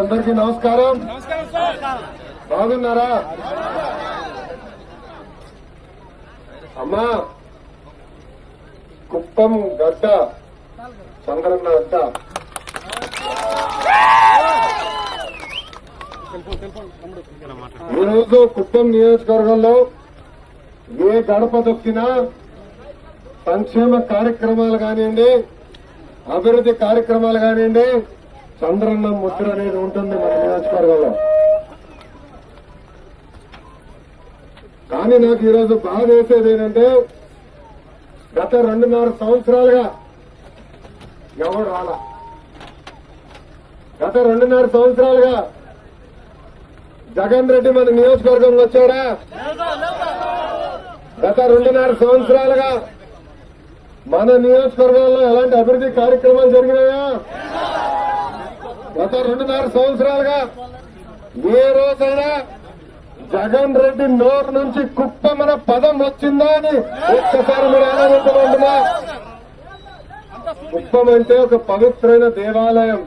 అందరికీ నమస్కారం బాగున్నారా అమ్మా కుప్పం గడ్డ చంద్రన్న అడ్డ ఈరోజు కుప్పం నియోజకవర్గంలో ఏ గడప దొక్కినా సంక్షేమ కార్యక్రమాలు కానివ్వండి అభివృద్ధి కార్యక్రమాలు కానివ్వండి చంద్రన్న ముద్ర అనేది ఉంటుంది మన నియోజకవర్గంలో కానీ నాకు ఈరోజు బాధ వేసేది ఏంటంటే గత రెండున్నర సంవత్సరాలుగా ఎవడు రాలా గత రెండున్నర సంవత్సరాలుగా జగన్ రెడ్డి మన నియోజకవర్గంలో వచ్చాడా గత రెండున్నర సంవత్సరాలుగా మన నియోజకవర్గంలో ఎలాంటి అభివృద్ధి కార్యక్రమాలు జరిగినాయా గత రెండున్నర సంవత్సరాలుగా ఏ రోజైనా జగన్ రెడ్డి నోరు నుంచి కుప్పమన పదం వచ్చిందా అని ఒక్కసారి మీరు ఆలోచించమంటున్నా కుప్పం అంటే ఒక పవిత్రమైన దేవాలయం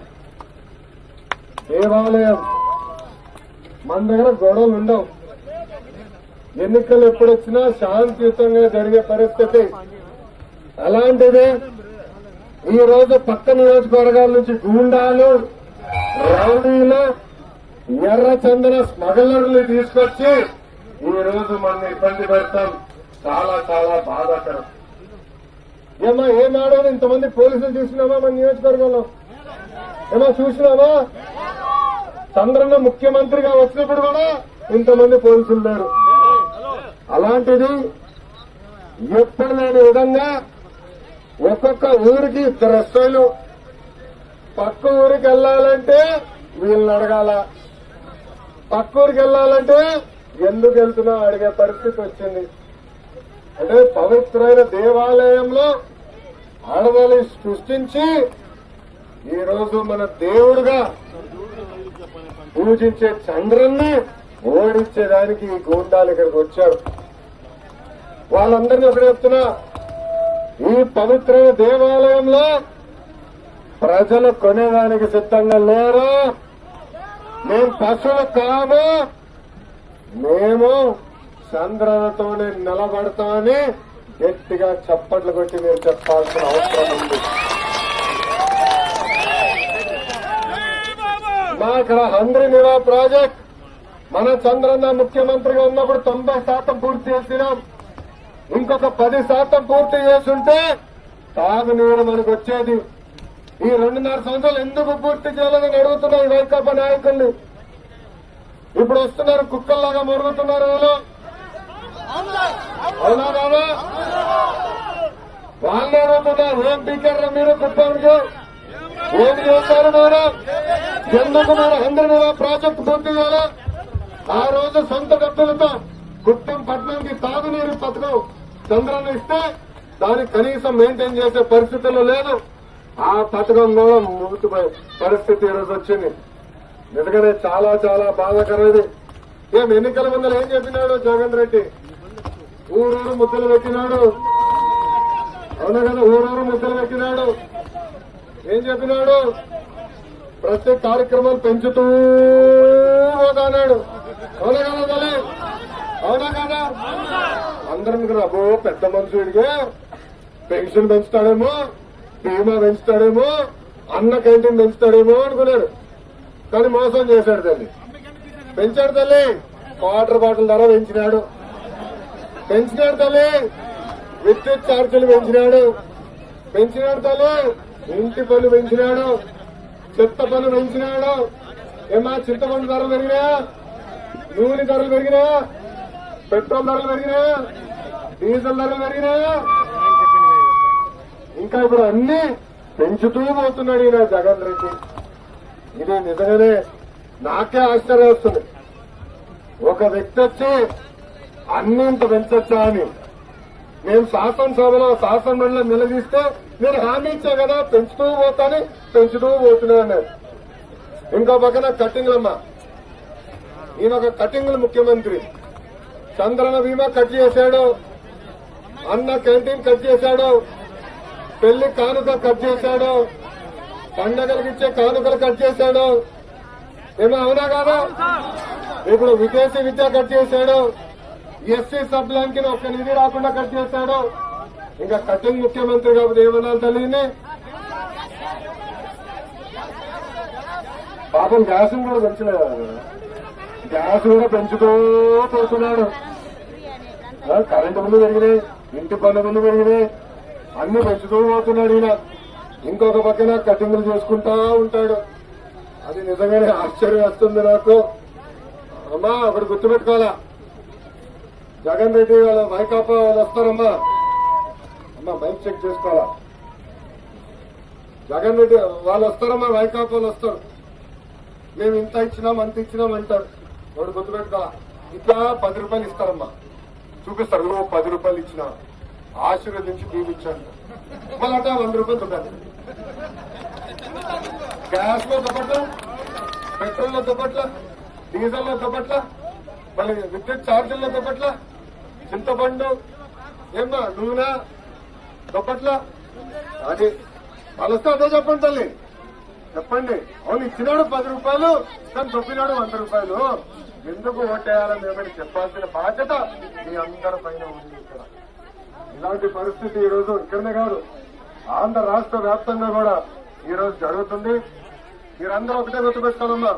దేవాలయం మన దగ్గర గొడవలు ఉండవు ఎన్నికలు ఎప్పుడొచ్చినా శాంతియుతంగా జరిగే పరిస్థితి అలాంటిది ఈ రోజు పక్క నియోజకవర్గాల నుంచి గూండాలు రౌడీలు ఎర్ర చందన స్మగ్లర్లు తీసుకొచ్చి ఈ రోజు మనం ఇబ్బంది పెడతాం చాలా చాలా బాధాకరం ఏమా ఏం ఆడాలి ఇంతమంది పోలీసులు చూసినామా మన నియోజకవర్గంలో ఏమో చూసినామా చంద్రన్న ముఖ్యమంత్రిగా వచ్చినప్పుడు కూడా ఇంతమంది పోలీసులు లేరు అలాంటిది ఎప్పుడు లేని విధంగా ఒక్కొక్క ఊరికి ఇద్దరు ఎస్ఐలు పక్క ఊరికి వెళ్ళాలంటే వీళ్ళని అడగాల పక్క ఊరికి వెళ్ళాలంటే ఎందుకు వెళ్తున్నా అడిగే పరిస్థితి వచ్చింది అంటే పవిత్రమైన దేవాలయంలో ఆడవాళ్ళని సృష్టించి ఈ రోజు మన దేవుడుగా పూజించే చంద్రుణ్ణి ఓడించేదానికి ఈ గూండాలు ఇక్కడికి వచ్చారు వాళ్ళందరినీ ఒకటి చెప్తున్నా ఈ పవిత్రమైన దేవాలయంలో ప్రజలు కొనేదానికి సిద్ధంగా లేరు మేము పశువులు కాము మేము చంద్రనతోనే నిలబడతామని గట్టిగా చప్పట్లు కొట్టి మీరు చెప్పాల్సిన అవసరం ఉంది మా ఇక్కడ హంద్రి నివా ప్రాజెక్ట్ మన చంద్రన్న ముఖ్యమంత్రిగా ఉన్నప్పుడు తొంభై శాతం పూర్తి చేసినాం ఇంకొక పది శాతం పూర్తి చేసుంటే తాగునీరు మనకు వచ్చేది ఈ రెండున్నర సంవత్సరాలు ఎందుకు పూర్తి చేయాలని అడుగుతున్నా ఈ వైకాపా నాయకుల్ని ఇప్పుడు వస్తున్నారు కుక్కల్లాగా మొరుగుతున్నారు వాళ్ళు అవునా బాబా వాళ్ళని అడుగుతున్నారు ఏం పీకారా మీరు కుప్పానికి ఏం చేశారు మీరు ఎందుకు మీరు అందరినీ ప్రాజెక్టు పూర్తి చేయాలా ఆ రోజు సొంత డబ్బులతో కుప్పం పట్టణానికి తాగునీరు పథకం చంద్రాన్ని ఇస్తే దాన్ని కనీసం మెయింటైన్ చేసే పరిస్థితుల్లో లేదు ఆ పథకం కూడా ముగిపోయే పరిస్థితి ఈ రోజు వచ్చింది నిజంగానే చాలా చాలా బాధాకరమైంది ఏం ఎన్నికల ముందర ఏం చెప్పినాడు జగన్ రెడ్డి ఊరూరు ముద్దలు పెట్టినాడు అవునా కదా ఊరూరు ముద్దలు పెట్టినాడు ఏం చెప్పినాడు ప్రతి కార్యక్రమాలు పెంచుతూ పోతాడు అవునా కదా తల్లి అవునా కదా అందరం కూడా అబ్బో పెద్ద మనుషుడిగా పెన్షన్ పెంచుతాడేమో బీమా పెంచుతాడేమో అన్న క్యాంటీన్ పెంచుతాడేమో అనుకున్నాడు కానీ మోసం చేశాడు తల్లి పెంచాడు తల్లి వాటర్ బాటిల్ ధర పెంచినాడు పెంచినాడు తల్లి విద్యుత్ ఛార్జీలు పెంచినాడు పెంచినాడు తల్లి ఇంటి పన్ను పెంచినాడు చెత్త పన్ను పెంచినాడు ఏమా చింతపండు ధరలు పెరిగినాయా నూనె ధరలు పెరిగినాయా పెట్రోల్ ధరలు పెరిగినాయా డీజిల్ ధరలు పెరిగినాయా ఇంకా ఇప్పుడు అన్ని పెంచుతూ పోతున్నాడు ఈయన జగన్ రెడ్డి ఇది నిజంగానే నాకే ఆశ్చర్యం వస్తుంది ఒక వ్యక్తి వచ్చి అన్ని ఇంత పెంచొచ్చా అని నేను శాసనసభలో శాసనమండలిలో నిలదీస్తే నేను హామీ ఇచ్చా కదా పెంచుతూ పోతాను పెంచుతూ పోతున్నా అన్నారు ఇంకో పక్కన కట్టింగ్లమ్మ ఈయన ఒక కటింగ్ల ముఖ్యమంత్రి చంద్రన బీమా కట్ చేశాడు అన్న క్యాంటీన్ కట్ చేశాడు పెళ్లి కానుక కట్ చేశాడు పండగలకు ఇచ్చే కానుకలు కట్ చేశాడు ఏమో అవునా కాదా ఇప్పుడు విదేశీ విద్య కట్ చేశాడు ఎస్సీ సబ్లాంకి ఒక్క నిధి రాకుండా కట్ చేశాడు ఇంకా కటింగ్ ముఖ్యమంత్రి కాబట్టి ఏమన్నా తెలియని పాపం గ్యాస్ కూడా పెంచలేదు గ్యాస్ కూడా పెంచుతూ పోతున్నాడు ఆ, కరెంటు బిల్లు పెరిగినాయి ఇంటి పన్ను బిల్లు పెరిగినాయి అన్ని పెంచుతూ పోతున్నాడు ఈయన ఇంకొక పక్కన కటింగ్లు చేసుకుంటా ఉంటాడు అది నిజంగానే ఆశ్చర్యం వస్తుంది నాకు అమ్మా ఒకటి గుర్తుపెట్టుకోవాలా జగన్ రెడ్డి వాళ్ళ వైకాపా వాళ్ళు వస్తారమ్మా అమ్మా మైక్ చెక్ చేసుకోవాలా జగన్ రెడ్డి వాళ్ళు వస్తారమ్మా వైకాపా వాళ్ళు వస్తారు మేము ఇంత ఇచ్చినాం అంత ఇచ్చినాం అంటారు వాడు గుర్తుపెట్టుకోవాలా ఇట్లా పది రూపాయలు ఇస్తారమ్మా చూపిస్తారు నువ్వు పది రూపాయలు ఇచ్చిన ఆశీర్వదించి దీవించాను మళ్ళీ అట్లా వంద రూపాయలు దుబ్బాను గ్యాస్ లో దుబ్బట్ల పెట్రోల్ లో దుబ్బట్ల డీజిల్ లో దుబ్బట్ల మళ్ళీ విద్యుత్ ఛార్జీల్లో దుబ్బట్ల చింతపండు ఏమ్మా నూనె దుబ్బట్ల అది వాళ్ళు వస్తే అదే చెప్పండి తల్లి చెప్పండి అవును ఇచ్చినాడు పది రూపాయలు కానీ దొబ్బినాడు వంద రూపాయలు ఎందుకు ఓటేయాలని ఏమని చెప్పాల్సిన బాధ్యత మీ అందరి పైన ఉంది ఇక్కడ ఇలాంటి పరిస్థితి ఈ రోజు ఇక్కడనే కాదు ఆంధ్ర రాష్ట్ర వ్యాప్తంగా కూడా ఈ రోజు జరుగుతుంది మీరందరూ ఒకటే గుర్తుపెట్టుకోవాలమ్మా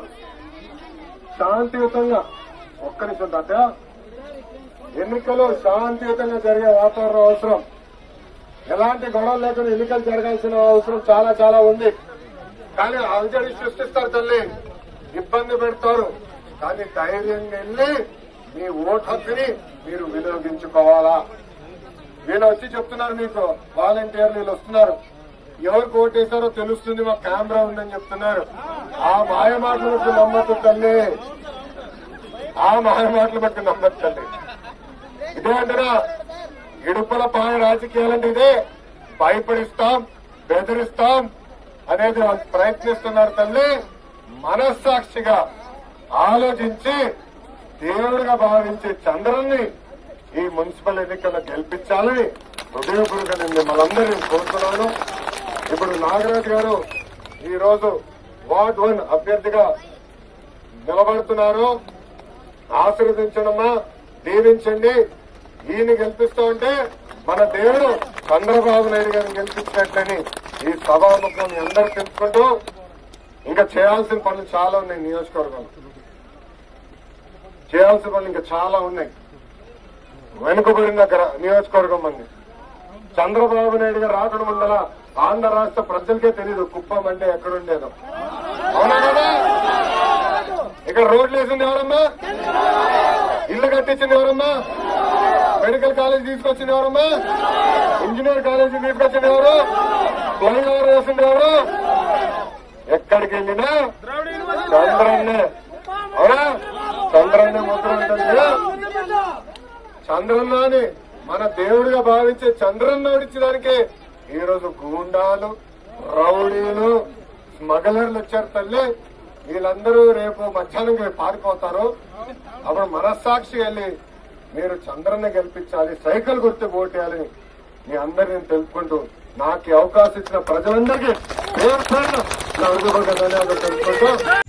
శాంతియుతంగా ఒక్క నిమిషం దాకా ఎన్నికలు శాంతియుతంగా జరిగే వాతావరణం అవసరం ఎలాంటి గొడవలు లేకుండా ఎన్నికలు జరగాల్సిన అవసరం చాలా చాలా ఉంది కానీ అలజడి సృష్టిస్తారు తల్లి ఇబ్బంది పెడతారు కానీ ధైర్యంగా వెళ్ళి మీ ఓటు హక్కుని మీరు వినియోగించుకోవాలా వీళ్ళు వచ్చి చెప్తున్నారు మీకు వాలంటీర్లు వీళ్ళు వస్తున్నారు ఎవరికి ఓటేశారో తెలుస్తుంది మా కెమెరా ఉందని చెప్తున్నారు ఆ మాయ మాటలు బట్టి నమ్మద్దు తల్లి ఆ మాయ మాటలు బట్టి నమ్మద్దు తల్లి ఇదే అంటారా ఇడుపుల పాయ రాజకీయాలంటే ఇదే భయపడిస్తాం బెదిరిస్తాం అనేది వాళ్ళు ప్రయత్నిస్తున్నారు తల్లి మనస్సాక్షిగా ఆలోచించి దేవుడిగా భావించే చంద్రుణ్ణి ఈ మున్సిపల్ ఎన్నికల్లో గెలిపించాలని హృదయపూర్వక నేను మిమ్మల్ని కోరుతున్నాను ఇప్పుడు నాగరాజు గారు ఈ రోజు వార్డ్ వన్ అభ్యర్థిగా నిలబడుతున్నారు ఆశీర్వదించడమ్మా దీవించండి ఈయన గెలిపిస్తూ ఉంటే మన దేవుడు చంద్రబాబు నాయుడు గారిని గెలిపించినట్లని ఈ సభాముఖం మీ అందరూ తెలుసుకుంటూ ఇంకా చేయాల్సిన పనులు చాలా ఉన్నాయి నియోజకవర్గంలో చేయాల్సిన పనులు ఇంకా చాలా ఉన్నాయి వెనుకబడిన గ్ర- నియోజకవర్గం మంది చంద్రబాబు నాయుడు గారు రాకడం ముందల ఆంధ్ర రాష్ట్ర ప్రజలకే తెలియదు కుప్పం అంటే ఎక్కడుండేదో అవునా కదా ఇక్కడ రోడ్లు వేసింది ఎవరమ్మా ఇల్లు కట్టించింది ఎవరమ్మా మెడికల్ కాలేజ్ తీసుకొచ్చింది ఎవరమ్మా ఇంజనీర్ కాలేజీ తీసుకొచ్చింది ఎవరు ఫ్లైఓవర్ వేసింది ఎవరు ఎక్కడికి వెళ్ళినా చంద్రన్నే అవునా చంద్రన్నే ముద్ర ఉంటుంది చంద్రన్నని మన దేవుడిగా భావించే చంద్రన్న ఓడించడానికి ఈ రోజు గూండాలు రౌడీలు స్మగలర్లు వచ్చారు తల్లి వీళ్ళందరూ రేపు మధ్యాహ్నం పారిపోతారు అప్పుడు మనస్సాక్షి వెళ్ళి మీరు చంద్రన్న గెలిపించాలి సైకిల్ గుర్తు ఓటేయాలని మీ అందరిని తెలుపుకుంటూ నాకు ఈ అవకాశం ఇచ్చిన ప్రజలందరికీ పేరు పేరున నా హృదయపూర్వక ధన్యవాదాలు తెలుపుకుంటూ